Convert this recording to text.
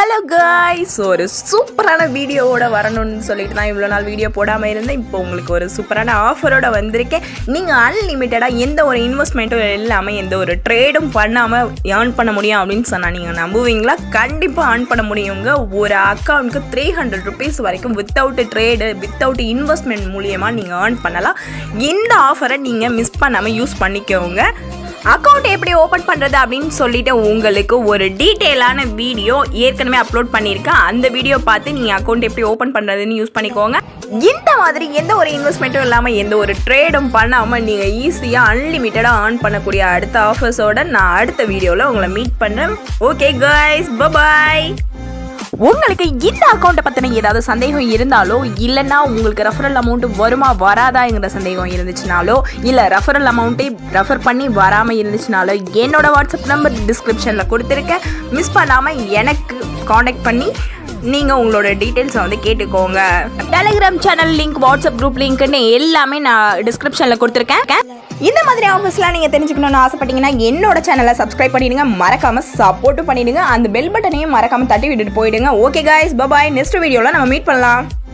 hello guys ஒரு சூப்பரான வீடியோவோட வரணும்னு சொல்லிட்டு தான் இவ்வளோ நாள் வீடியோ போடாமல் இருந்தேன் இப்போ உங்களுக்கு ஒரு சூப்பரான ஆஃபரோட வந்திருக்கேன் நீங்கள் அன்லிமிட்டடாக எந்த ஒரு இன்வெஸ்ட்மெண்ட்டும் இல்லாமல் எந்த ஒரு ட்ரேடும் பண்ணாமல் ஏர்ன் பண்ண முடியும் அப்படின்னு சொன்னால் நீங்கள் நம்புவீங்களா கண்டிப்பாக ஏர்ன் பண்ண முடியுங்க ஒரு அக்கௌண்ட்க்கு த்ரீ ஹண்ட்ரட் ருபீஸ் வரைக்கும் வித்தவுட் ட்ரேடு வித்தவுட் இன்வெஸ்ட்மெண்ட் மூலியமாக நீங்கள் ஏர்ன் பண்ணலாம் இந்த ஆஃபரை நீங்கள் மிஸ் பண்ணாமல் யூஸ் பண்ணிக்கோங்க அக்கௌண்ட் எப்படி ஓப்பன் பண்ணுறது அப்படின்னு சொல்லிட்டு உங்களுக்கு ஒரு டீட்டெயிலான வீடியோ ஏற்கனவே அப்லோட் பண்ணியிருக்கேன் அந்த வீடியோ பார்த்து நீங்கள் அக்கௌண்ட் எப்படி ஓப்பன் பண்ணுறதுன்னு யூஸ் பண்ணிக்கோங்க இந்த மாதிரி எந்த ஒரு இன்வெஸ்ட்மெண்ட்டும் இல்லாமல் எந்த ஒரு ட்ரேடும் பண்ணாமல் நீங்கள் ஈஸியாக அன்லிமிட்டடாக ஏர்ன் பண்ணக்கூடிய அடுத்த ஆஃபர்ஸோட நான் அடுத்த வீடியோவில் உங்களை மீட் பண்ணுறேன் ஓகே கைஸ் பபாய் உங்களுக்கு இந்த அக்கௌண்ட்டை பற்றின ஏதாவது சந்தேகம் இருந்தாலோ இல்லைன்னா உங்களுக்கு ரெஃபரல் அமௌண்ட் வருமா வராதாங்கிற சந்தேகம் இருந்துச்சுனாலோ இல்லை ரெஃபரல் அமௌண்ட்டை ரெஃபர் பண்ணி வராமல் இருந்துச்சுனாலோ என்னோட வாட்ஸ்அப் நம்பர் டிஸ்கிரிப்ஷனில் கொடுத்துருக்கேன் மிஸ் பண்ணாமல் எனக்கு காண்டாக்ட் பண்ணி நீங்கள் உங்களோட டீட்டெயில்ஸை வந்து கேட்டுக்கோங்க Telegram channel link WhatsApp group லிங்க்னு எல்லாமே நான் டிஸ்கிரிப்ஷனில் கொடுத்துருக்கேன் இந்த மாதிரி ஆஃபர்ஸ்லாம் நீங்கள் தெரிஞ்சுக்கணும்னு ஆசைப்பட்டீங்கன்னா என்னோட சேனலை சப்ஸ்கிரைப் பண்ணிடுங்க மறக்காமல் சப்போர்ட்டும் பண்ணிடுங்க அந்த பெல் பட்டனையும் மறக்காமல் தட்டி விட்டுட்டு போயிடுங்க ஓகே காய்ஸ் பபாய் நெக்ஸ்ட் வீடியோவில் நம்ம மீட் பண்ணலாம்